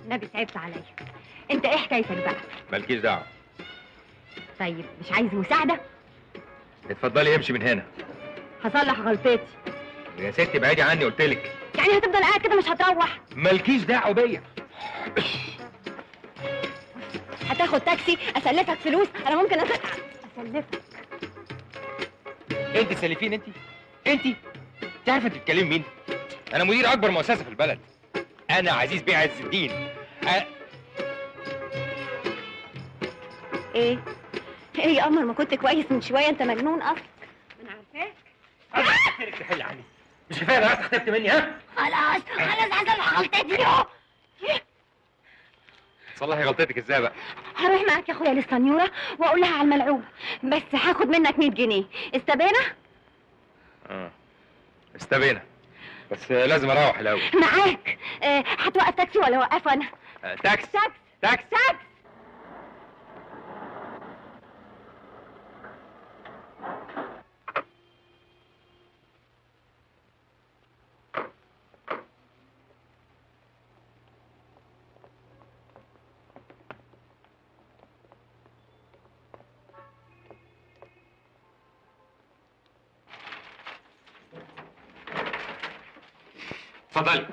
النبي تعبت عليا انت ايه حكايتك بقى مالكيش دعوه طيب مش عايز مساعده اتفضلي امشي من هنا هصلح غلطتي يا ستي بعيدي عني قلت لك يعني هتفضل قاعد كده مش هتروح مالكيش دعوه بيا هتاخد تاكسي اسلفك فلوس انا ممكن أس- اسلفك انت سلفين انت انت انت عارفه انت بتتكلمي مين انا مدير اكبر مؤسسه في البلد انا عزيز بيه عز الدين أ- ايه ايه يا قمر ما كنت كويس من شويه انت مجنون اصلا انا عارفاك عايزك تحل عني مش كفايه بقى اختفت مني ها خلاص خلاص هصلح غلطتي يو. صلحي غلطتك ازاي بقى هروح معاك يا اخويا للسنيوره واقول لها على الملعوب بس هاخد منك 100 جنيه استبينا اه استبينا بس لازم اروح الاول معاك آه، هتوقف تاكسي ولا اوقفه انا آه، تاكس تاكس تاكس تاكس اتفضلي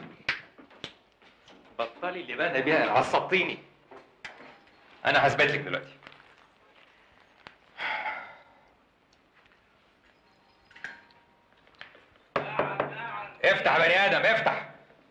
بطلي اللي بقى بيها عصبتيني انا هثبت لك دلوقتي افتح يا بني ادم افتح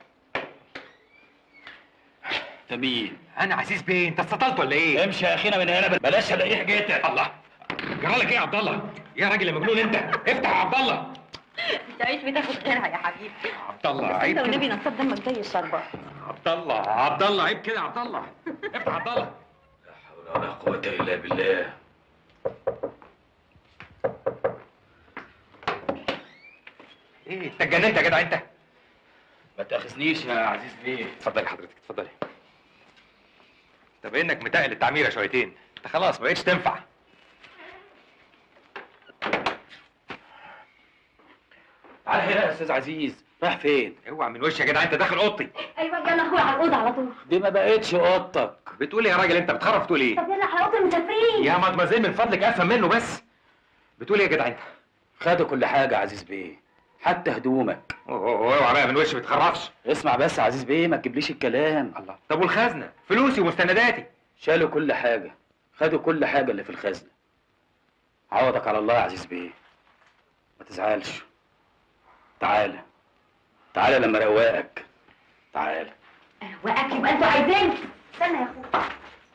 انت مين؟ انا عزيز بيه انت استطلت ولا ايه امشي يا اخينا من هنا بلاش الاقي حاجتك الله جرالك ايه يا عبد الله يا راجل يا مجنون انت افتح يا عبد الله انت عايش بتاخد غيرها يا حبيبي عبد الله انت عيب والنبي كده نصاب دمك زي الشربات عبد الله عبد الله عيب كده يا عبد الله افتح عبد الله لا حول ولا قوة الا بالله ايه انت اتجننت يا جدع انت ما تاخذنيش يا عزيز بيه اتفضلي حضرتك اتفضلي طب انك متقل التعميره شويتين انت خلاص ما بقتش تنفع تعال هنا يا استاذ عزيز رايح فين؟ اوعى من وشي يا جدع انت داخل اوضتي ايوه يلا اخويا على الاوضه على طول دي ما بقتش اوضتك بتقول ايه يا راجل انت بتخرف تقول ايه طب يلا على اوضه المسافرين يا مدمزيل من فضلك افهم منه بس بتقول ايه يا جدع انت خدوا كل حاجة يا عزيز بيه حتى هدومك أوه، أوه، اوعى بقى من وشي ما تخرفش اسمع بس يا عزيز بيه ما تجيبليش الكلام الله طب والخزنه فلوسي ومستنداتي شالوا كل حاجة خدوا كل حاجة اللي في الخزنة عوضك على الله يا عزيز بيه ما تزعلش تعالى تعالى لما رواقك تعالى واكل يبقى انتوا عايزين استنى يا اخويا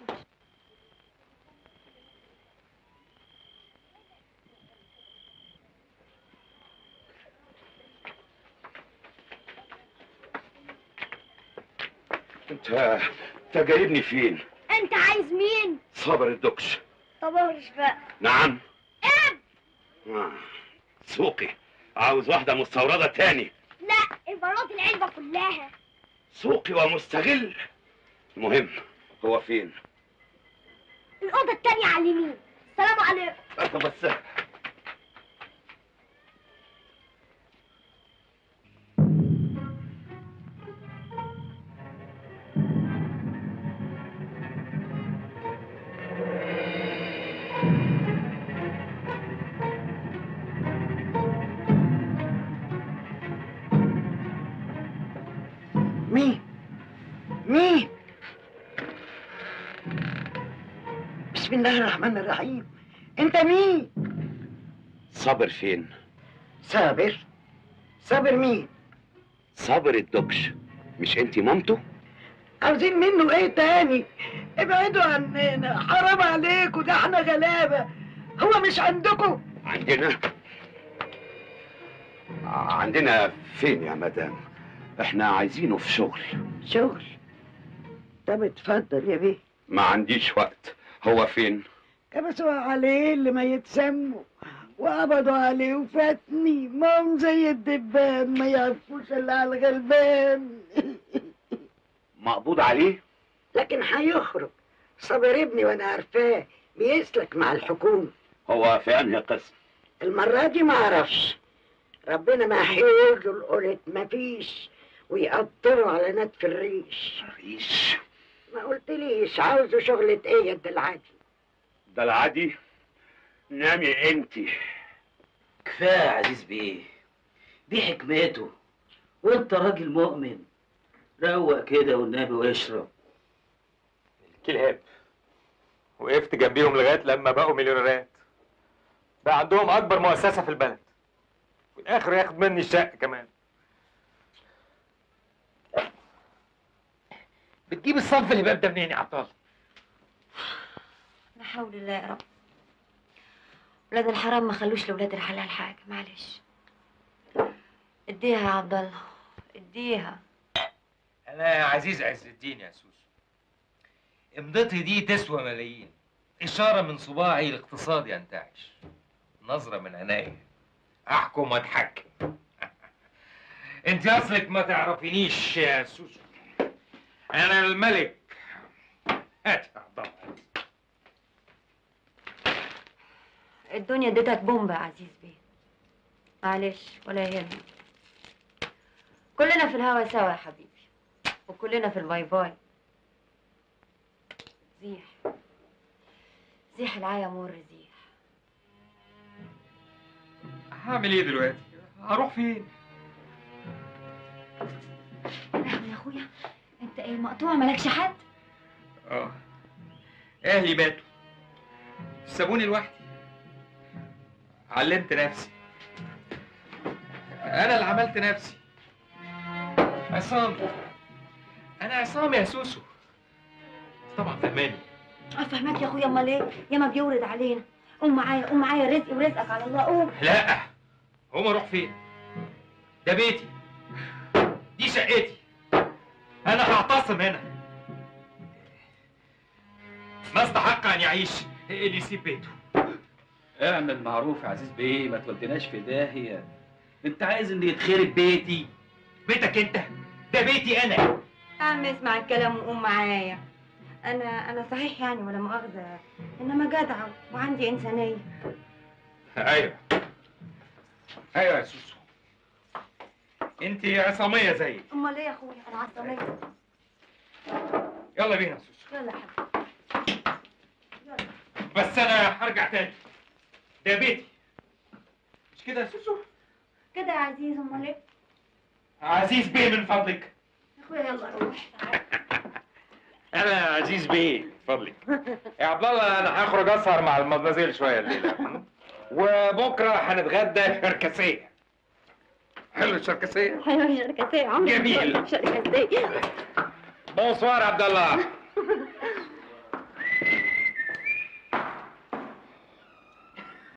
انت انت جايبني فين؟ انت عايز مين؟ صابر الدكش طب اهرش بقى نعم آه. سوقي عاوز واحدة مستوردة تاني لا البلاط العلبة كلها سوقي ومستغل المهم هو فين؟ الأوضة التانية على اليمين سلام عليكم بس مين؟ مين؟ بسم الله الرحمن الرحيم انت مين؟ صابر فين؟ صابر صابر مين؟ صابر الدكش مش انت مامته؟ عاوزين منه ايه تاني؟ ابعدوا عننا حرام عليكم ده احنا غلابة هو مش عندكم؟ عندنا عندنا فين يا مدام؟ احنا عايزينه في شغل شغل طب اتفضل يا بيه ما عنديش وقت هو فين؟ كبسوا عليه اللي ما يتسموا وقبضوا عليه وفاتني مام زي الدبان ما يعرفوش الا على الغلبان مقبوض عليه؟ لكن هيخرج صابر ابني وانا عارفاه بيسلك مع الحكومة هو في انهي قسم؟ المرة دي ما اعرفش ربنا ما هيقول له القلت ما فيش ويقطروا على نتف الريش ريش ما قلتليش عاوزه شغلة ايه يا العادي ده العادي نامي انت كفايه يا عزيز بيه دي حكمته وانت راجل مؤمن روق كده والنبي واشرب الكلاب وقفت جنبيهم لغايه لما بقوا مليونيرات بقى عندهم اكبر مؤسسه في البلد في الاخر ياخد مني الشقه كمان بتجيب الصنف الهباب ده منين يا عطال لا حول الله يا رب ولاد الحرام ما خلوش لولاد الحلال حاجة معلش اديها يا عبد الله اديها انا يا عزيز عز الدين يا سوسو امضتي دي تسوى ملايين اشاره من صباعي الاقتصاد ينتعش نظره من عينيا احكم واتحكم انت اصلك ما تعرفينيش يا سوسو انا الملك هات يا عبد الله الدنيا اديتك بومبا يا عزيز بيه معلش ولا يهمك كلنا في الهوا سوا يا حبيبي وكلنا في الباي باي زيح زيح العيا مر زيح هعمل ايه دلوقتي هروح فين يا اخويا انت ايه مقطوع مالكش حد اه اهلي ماتوا سابوني لوحدي علمت نفسي انا اللي عملت نفسي عصام انا عصام يا سوسو طبعا فهماني افهمك يا اخويا امال ايه ياما بيورد علينا قوم معايا قوم معايا رزقي ورزقك على الله قوم لا هما اروح فين ده بيتي دي شقتي انا هعتصم هنا ما استحق ان يعيش اللي يسيب بيته اعمل معروف يا عزيز بيه ما توديناش في داهيه انت عايز ان يتخرب بيتي بيتك انت ده بيتي انا يا عم اسمع الكلام وقوم معايا انا انا صحيح يعني ولا مؤاخذه انما جدعه وعندي انسانيه ايوه ايوه يا سوسو انت عصاميه زيي امال ايه يا اخويا انا عصاميه يلا بينا يا سوسو يلا يا حبيبي بس انا هرجع تاني ده بيتي مش كده يا سوسو كده يا عزيز امال ايه عزيز بيه من فضلك يا اخويا يلا روح تعال انا عزيز بيه فضلك يا عبد الله انا هخرج اسهر مع المدمزيل شويه الليله وبكره هنتغدى شركسيه حلو الشركسيه حلوه شركتين عمري جميل. شركتين بونسوار عبد الله